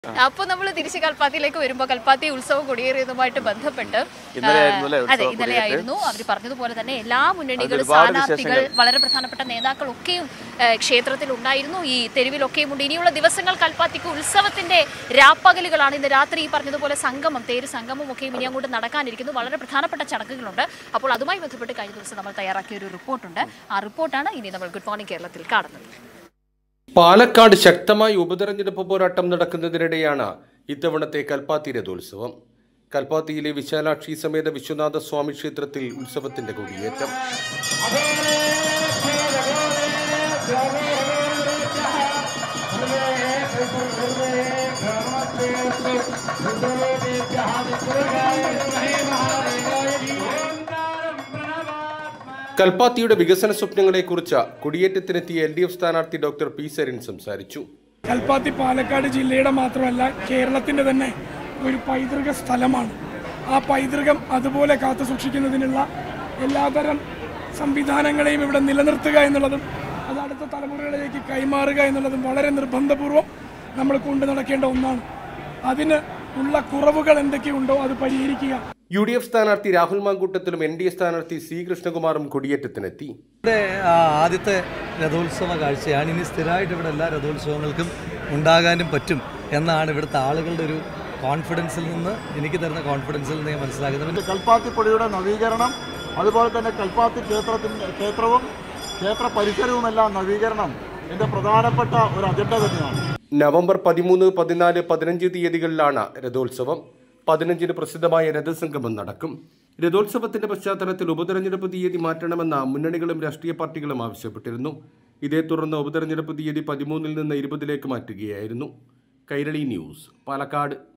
അപ്പൊ നമ്മൾ തിരിച്ച് കൽപ്പാത്തിയിലേക്ക് വരുമ്പോൾ കൽപ്പാത്തി ഉത്സവം കൊടിയേറിയതുമായിട്ട് ബന്ധപ്പെട്ട് ഇന്നലെയായിരുന്നു അല്ലേ ആ, അതെ ഉത്സവം ഇന്നലെ ആയിരുന്നു അവർ പറഞ്ഞതുപോലെ തന്നെ എല്ലാ മുന്നണികളും അതിൽ ഒരുപാട് സ്ഥാനാർത്ഥികൾ വിശേഷങ്ങൾ. വളരെ പ്രധാനപ്പെട്ട നേതാക്കളൊക്കെയും ആ, ക്ഷേത്രത്തിൽ ഉണ്ടായിരുന്നു ഈ തെരുവിലൊക്കെയും ഉണ്ട് ഇനിയുള്ള ദിവസങ്ങൾ കൽപ്പാത്തിക്ക് ഉത്സവത്തിന്റെ രാപ്പകലുകളാണ് ഇന്ന് രാത്രി ഈ പറഞ്ഞതുപോലെ സംഗമം തേര് സംഗമം ഒക്കെയും ഇനി അങ്ങോട്ട് നടക്കാനിരിക്കുന്നു വളരെ പ്രധാനപ്പെട്ട ചടങ്ങുകളുണ്ട് അപ്പോൾ അതുമായി ബന്ധപ്പെട്ട് കഴിഞ്ഞ ദിവസം നമ്മൾ തയ്യാറാക്കിയ ഒരു റിപ്പോർട്ടുണ്ട് ആ റിപ്പോർട്ടാണ് ഇനി നമ്മൾ ഗുഡ് മോർണിംഗ് കേരളത്തിൽ കാണുന്നത് പാലക്കാട് ശക്തമായ ഉപതെരഞ്ഞെടുപ്പ് പോരാട്ടം നടക്കുന്നതിനിടെയാണ് ഇത്തവണത്തെ കൽപ്പാത്തി രഥോത്സവം കൽപ്പാത്തിയിലെ വിശാലാക്ഷി സമേത വിശ്വനാഥ സ്വാമി ക്ഷേത്രത്തിൽ ഉത്സവത്തിന്റെ കൊടിയേറ്റം കൽപ്പാത്തിയുടെ വികസന സ്വപ്നങ്ങളെക്കുറിച്ച് കൊടിയേറ്റത്തിനെത്തിയ എൽ ഡി എഫ് സ്ഥാനാർത്ഥി ഡോക്ടർ പി സരിൻ സംസാരിച്ചു കൽപ്പാത്തി പാലക്കാട് ജില്ലയുടെ മാത്രമല്ല കേരളത്തിൻ്റെ തന്നെ ഒരു പൈതൃക സ്ഥലമാണ് ആ പൈതൃകം അതുപോലെ കാത്തു സൂക്ഷിക്കുന്നതിനുള്ള എല്ലാതരം സംവിധാനങ്ങളെയും ഇവിടെ നിലനിർത്തുക എന്നുള്ളതും അത് അടുത്ത തലമുറകളിലേക്ക് കൈമാറുക എന്നുള്ളതും വളരെ നിർബന്ധപൂർവം നമ്മൾ കൊണ്ടു നടക്കേണ്ട ഒന്നാണ് അതിന് ഉള്ള കുറവുകൾ എന്തൊക്കെയുണ്ടോ അത് പരിഹരിക്കുക യു ഡി എഫ് സ്ഥാനാർത്ഥി രാഹുൽ മാങ്കൂട്ടത്തിലും എൻ ഡി എ സ്ഥാനാർത്ഥി സി കൃഷ്ണകുമാറും കൊടിയേറ്റത്തിനെത്തി ഇവിടെ ആ ആദ്യത്തെ രഥോത്സവ കാഴ്ചയാണ് ഇനി സ്ഥിരമായിട്ട് ഇവിടെ എല്ലാ രഥോത്സവങ്ങൾക്കും ഉണ്ടാകാനും പറ്റും എന്നാണ് ഇവിടുത്തെ ആളുകളുടെ ഒരു കോൺഫിഡൻസിൽ നിന്ന് എനിക്ക് തരുന്ന കോൺഫിഡൻസിൽ നിന്ന് ഞാൻ മനസ്സിലാക്കുന്നത് ഇതിൻ്റെ കൽപ്പാത്തിപ്പൊടിയുടെ നവീകരണം അതുപോലെ തന്നെ കൽപ്പാത്തി ക്ഷേത്രത്തിൻ്റെ ക്ഷേത്രവും ക്ഷേത്ര പരിസരവുമെല്ലാം നവീകരണം എൻ്റെ പ്രധാനപ്പെട്ട ഒരു അജണ്ട തന്നെയാണ് നവംബർ പതിമൂന്ന് പതിനാല് പതിനഞ്ച് തീയതികളിലാണ് രഥോത്സവം പതിനഞ്ചിന് പ്രസിദ്ധമായ രഥസംഗമം നടക്കും രഥോത്സവത്തിന്റെ പശ്ചാത്തലത്തിൽ ഉപതെരഞ്ഞെടുപ്പ് തീയതി മാറ്റണമെന്ന മുന്നണികളും രാഷ്ട്രീയ പാർട്ടികളും ആവശ്യപ്പെട്ടിരുന്നു ഇതേ തുടർന്ന് ഉപതെരഞ്ഞെടുപ്പ് തീയതി പതിമൂന്നിൽ നിന്ന് ഇരുപതിലേക്ക് മാറ്റുകയായിരുന്നു കൈരളി ന്യൂസ് പാലക്കാട്